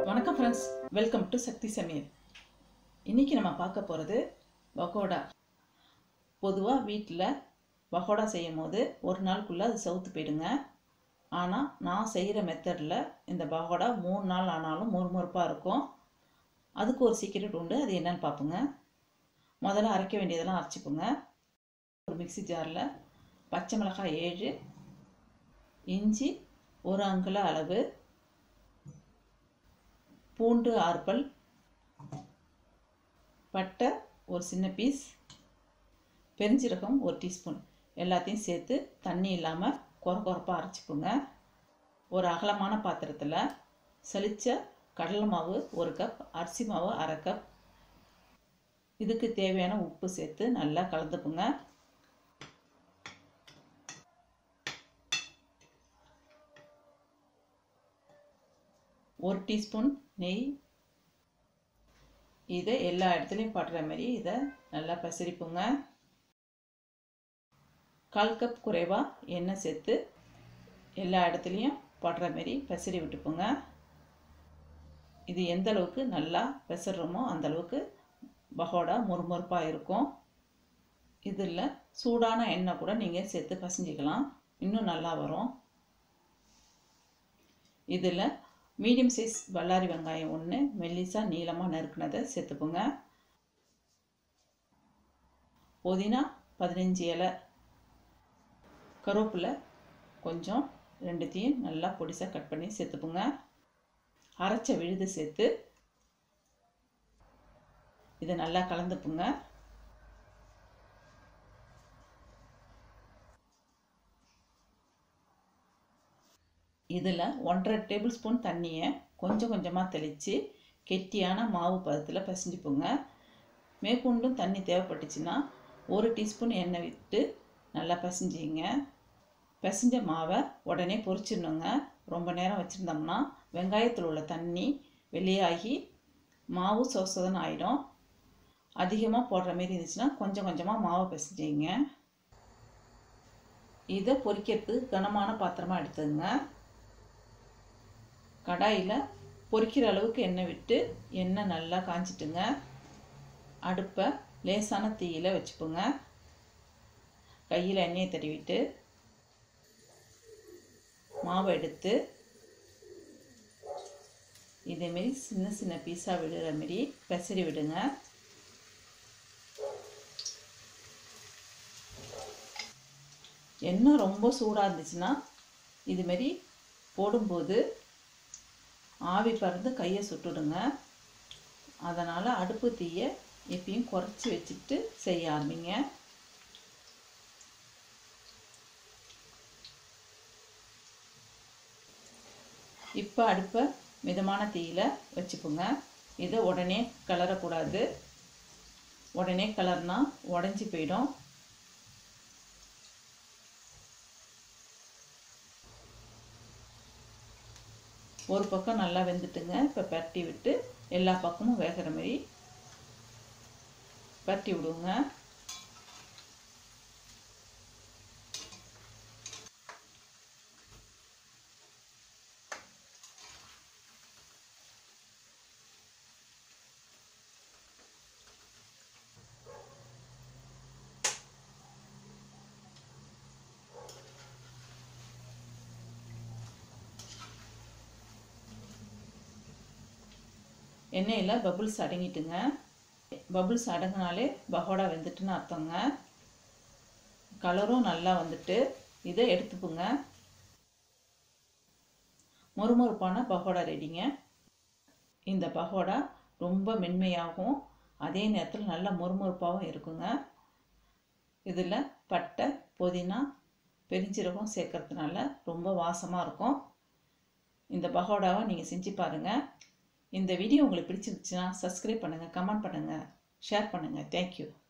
வணக்கம் friends welcome to சக்தி சமையல் இன்றைக்கி நம்ம பார்க்க போகிறது பகோடா பொதுவாக வீட்டில் பகோடா செய்யும் போது ஒரு நாளுக்குள்ளே அது சவுத்து போயிடுங்க ஆனால் நான் செய்கிற மெத்தடில் இந்த பகோடா மூணு நாள் ஆனாலும் முறுமுறுப்பாக இருக்கும் அதுக்கு ஒரு சீக்கிரட் உண்டு அது என்னன்னு பார்ப்போங்க முதல்ல அரைக்க வேண்டியதெல்லாம் அரைச்சிப்போங்க ஒரு மிக்ஸி ஜாரில் பச்சை மிளகாய் ஏழு இஞ்சி ஒரு அங்குல அளவு பூண்டு ஆறு பல் பட்டை ஒரு சின்ன பீஸ் பெருஞ்சீரகம் ஒரு டீஸ்பூன் எல்லாத்தையும் சேர்த்து தண்ணி இல்லாமல் குற குறப்பாக அரைச்சிக்கோங்க ஒரு அகலமான பாத்திரத்தில் சலிச்ச கடலை மாவு ஒரு கப் அரிசி மாவு அரை கப் இதுக்கு தேவையான உப்பு சேர்த்து நல்லா கலந்துக்குங்க ஒரு டீஸ்பூன் நெய் இதை எல்லா இடத்துலையும் படுற மாதிரி இதை நல்லா பசரிப்புங்க கால் கப் குறைவாக எண்ணெய் சேர்த்து எல்லா இடத்துலையும் படுற மாதிரி பசரி விட்டுப்போங்க இது எந்த அளவுக்கு நல்லா பெசறோமோ அந்த அளவுக்கு பகோடா முறுமுறுப்பாக இருக்கும் இதில் சூடான எண்ணெய் கூட நீங்கள் சேர்த்து பசஞ்சிக்கலாம் இன்னும் நல்லா வரும் இதில் மீடியம் சைஸ் பல்லாரி வெங்காயம் ஒன்று மெல்லிசாக நீளமாக நறுக்குனதை சேர்த்துக்கோங்க புதினா பதினஞ்சு இலை கருவேப்பிலை கொஞ்சம் ரெண்டுத்தையும் நல்லா பொடிசாக கட் பண்ணி சேர்த்துப்போங்க அரைச்ச விழுது சேர்த்து இதை நல்லா கலந்துப்புங்க இதில் ஒன்றரை டேபிள் ஸ்பூன் தண்ணியை கொஞ்சம் கொஞ்சமாக தெளித்து கெட்டியான மாவு பதத்தில் பிசைஞ்சுப்போங்க மேற்கொண்டும் தண்ணி தேவைப்பட்டுச்சுன்னா ஒரு டீஸ்பூன் எண்ணெய் விட்டு நல்லா பிசைஞ்சிங்க பிசைஞ்ச மாவை உடனே பொரிச்சிடணுங்க ரொம்ப நேரம் வச்சுருந்தோம்னா வெங்காயத்தில் உள்ள தண்ணி வெளியாகி மாவு சொசதன்னு ஆகிடும் அதிகமாக போடுற மாரி இருந்துச்சுன்னா கொஞ்சம் கொஞ்சமாக மாவை பிசைஞ்சிங்க இதை பொரிக்கிறதுக்கு கனமான பாத்திரமாக எடுத்துங்க கடாயில் பொரிக்கிற அளவுக்கு எண்ணெய் விட்டு எண்ணெய் நல்லா காஞ்சிட்டுங்க அடுப்பை லேசான தீயில் வச்சுப்போங்க கையில் எண்ணெயை தடவிட்டு மாவை எடுத்து இதேமாரி சின்ன சின்ன பீஸாக விடுற மாரி பெசரி விடுங்க எண்ணெய் ரொம்ப சூடாக இருந்துச்சுன்னா இதுமாரி போடும்போது ஆவி பறந்து கையை சுட்டுடுங்க அதனால் அடுப்பு தீயை எப்பயும் குறைச்சி வச்சுட்டு செய்ய ஆரம்பிங்க இப்போ அடுப்பை மிதமான தீயில் வச்சுப்போங்க இதை உடனே கிளறக்கூடாது உடனே கிளறுனா உடஞ்சி போயிடும் ஒரு பக்கம் நல்லா வெந்துட்டுங்க இப்போ பரட்டி விட்டு எல்லா பக்கமும் வேகிற மாதிரி பரட்டி விடுவோங்க எண்ணெயில் பபுள்ஸ் அடங்கிட்டுங்க பபுள்ஸ் அடங்கினாலே பகோடா வெந்துட்டுன்னு அர்த்தங்க கலரும் நல்லா வந்துட்டு இதை எடுத்துப்போங்க மொறுமொறுப்பான பகோடா ரெடிங்க இந்த பகோடா ரொம்ப மென்மையாகவும் அதே நேரத்தில் நல்லா மொறுமொறுப்பாகவும் இருக்குங்க இதில் பட்டை புதினா பெருஞ்சீரகம் சேர்க்கறதுனால ரொம்ப வாசமாக இருக்கும் இந்த பகோடாவை நீங்கள் செஞ்சு பாருங்கள் இந்த வீடியோ உங்களுக்கு பிடிச்சிருந்துச்சுன்னா சப்ஸ்கிரைப் பண்ணுங்கள் கமெண்ட் பண்ணுங்கள் ஷேர் பண்ணுங்கள் தேங்க்யூ